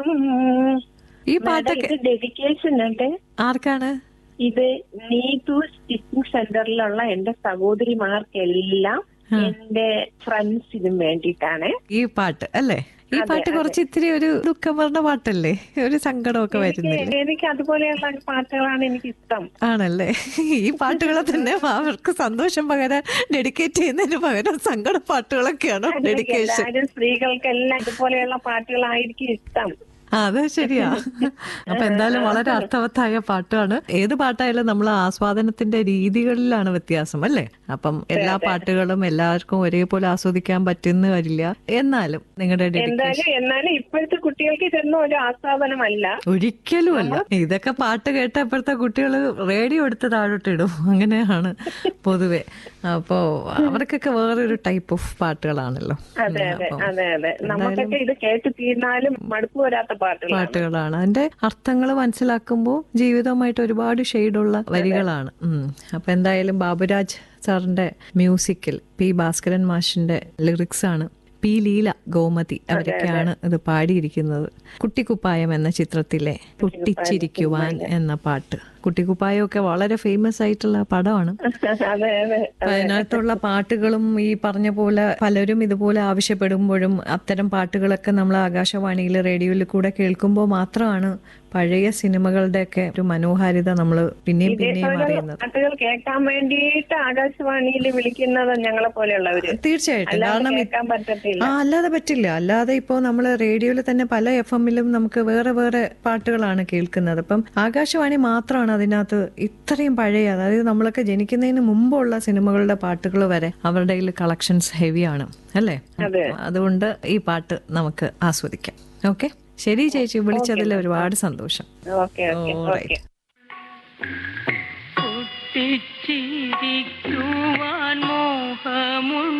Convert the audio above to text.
ഈ മാഡം, പാട്ടൊക്കെ ഇത് ഡെഡിക്കേഷൻ ഉണ്ട് ആർക്കാണ് ഇത് നീതു സ്റ്റിച്ചിങ് സെന്ററിലുള്ള എന്റെ സഹോദരിമാർക്കെല്ലാം എന്റെ ഫ്രണ്ട്സിനും വേണ്ടിയിട്ടാണ് ഈ പാട്ട് അല്ലേ ഈ പാട്ട് കുറച്ച് ഇത്തിരി ഒരു ദുഃഖം പറഞ്ഞ പാട്ടല്ലേ ഒരു സങ്കടമൊക്കെ വരുന്നില്ലേ എനിക്ക് അതുപോലെയുള്ള പാട്ടുകളാണ് എനിക്ക് ഇഷ്ടം ആണല്ലേ ഈ പാട്ടുകളെ തന്നെ അവർക്ക് സന്തോഷം പകരാൻ ഡെഡിക്കേറ്റ് ചെയ്യുന്നതിന് പകരം സങ്കട പാട്ടുകളൊക്കെയാണോ ഡെഡിക്കേഷൻ എല്ലാവരും സ്ത്രീകൾക്കെല്ലാം ഇതുപോലെയുള്ള പാട്ടുകളായിരിക്കും ഇഷ്ടം ആ, അത് ശരിയാ അപ്പൊ എന്തായാലും വളരെ അർത്ഥവത്തായ പാട്ടാണ് ഏത് പാട്ടായാലും നമ്മൾ ആസ്വാദനത്തിന്റെ രീതികളിലാണ് വ്യത്യാസം അല്ലേ അപ്പം എല്ലാ പാട്ടുകളും എല്ലാവർക്കും ഒരേപോലെ ആസ്വദിക്കാൻ പറ്റുന്ന വരില്ല എന്നാലും നിങ്ങളുടെ ഡെഡിക്കേഷൻ എന്തായാലും എന്നാലും ഇപ്പോഴത്തെ കുട്ടികൾക്ക് ഇതൊന്നും ഒരു ആസ്വാദനമല്ല ഒരിക്കലും അല്ല ഇതൊക്കെ പാട്ട് കേട്ട ഇപ്പോഴത്തെ കുട്ടികൾ റേഡിയോ എടുത്ത് താഴോട്ടിടും അങ്ങനെയാണ് പൊതുവെ അപ്പോ അവർക്കൊക്കെ വേറൊരു ടൈപ്പ് ഓഫ് പാട്ടുകളാണല്ലോ അതെ അതെ അപ്പം അതെ അതെ നമുക്കൊക്കെ ഇത് കേട്ട് തീർന്നാലും മടുപ്പ് വരാത്ത പാട്ടുകളാണ് പാട്ടുകളാണ് അതിന്റെ അർത്ഥങ്ങൾ മനസ്സിലാക്കുമ്പോൾ ജീവിതവുമായിട്ട് ഒരുപാട് ഷെയ്ഡുള്ള വരികളാണ് ഉം. അപ്പൊ എന്തായാലും ബാബുരാജ് സാറിന്റെ മ്യൂസിക്കിൽ പി ഭാസ്കരൻ മാഷിന്റെ ലിറിക്സ് ആണ് പി ലീല ഗോമതി അവരൊക്കെയാണ് ഇത് പാടിയിരിക്കുന്നത് കുട്ടിക്കുപ്പായം എന്ന ചിത്രത്തിലെ പൊട്ടിച്ചിരിക്കുവാൻ എന്ന പാട്ട് കുട്ടിക്കുപ്പായമൊക്കെ വളരെ ഫേമസ് ആയിട്ടുള്ള പടമാണ് അതെ അതെ അപ്പൊ അതിനകത്തുള്ള പാട്ടുകളും ഈ പറഞ്ഞ പോലെ പലരും ഇതുപോലെ ആവശ്യപ്പെടുമ്പോഴും അത്തരം പാട്ടുകളൊക്കെ നമ്മൾ ആകാശവാണിയിൽ റേഡിയോയിൽ കൂടെ കേൾക്കുമ്പോൾ മാത്രമാണ് പഴയ സിനിമകളുടെയൊക്കെ ഒരു മനോഹാരിത നമ്മൾ പിന്നെയും പിന്നെയും ഇതേപോലെ അറിയുന്നത് പാട്ടുകൾ കേൾക്കാൻ വേണ്ടിയിട്ട് ആകാശവാണിയിൽ വിളിക്കുന്നത് ഞങ്ങളെ പോലെയുള്ളവര് തീർച്ചയായിട്ടും അല്ലാതെ കാരണം ഇ- കേൾക്കാൻ പറ്റത്തില്ല ആ അല്ലാതെ പറ്റില്ല അല്ലാതെ ഇപ്പോൾ നമ്മൾ റേഡിയോയിൽ തന്നെ പല എഫ് എമ്മിലും നമുക്ക് വേറെ വേറെ പാട്ടുകളാണ് കേൾക്കുന്നത് അപ്പം ആകാശവാണി മാത്രമാണ് അതിനകത്ത് ഇത്രയും പഴയ അതായത് നമ്മളൊക്കെ ജനിക്കുന്നതിന് മുമ്പുള്ള സിനിമകളുടെ പാട്ടുകൾ വരെ അവരുടെ കയ്യിൽ കളക്ഷൻസ് ഹെവിയാണ് അല്ലേ അതെ. അതുകൊണ്ട് ഈ പാട്ട് നമുക്ക് ആസ്വദിക്കാം ഓക്കെ ശരി ചേച്ചി വിളിച്ചതിൽ ഒരുപാട് സന്തോഷം okay okay All right. Okay പൊട്ടിച്ചിരിക്കുവാൻ മോഹമുണ്ട്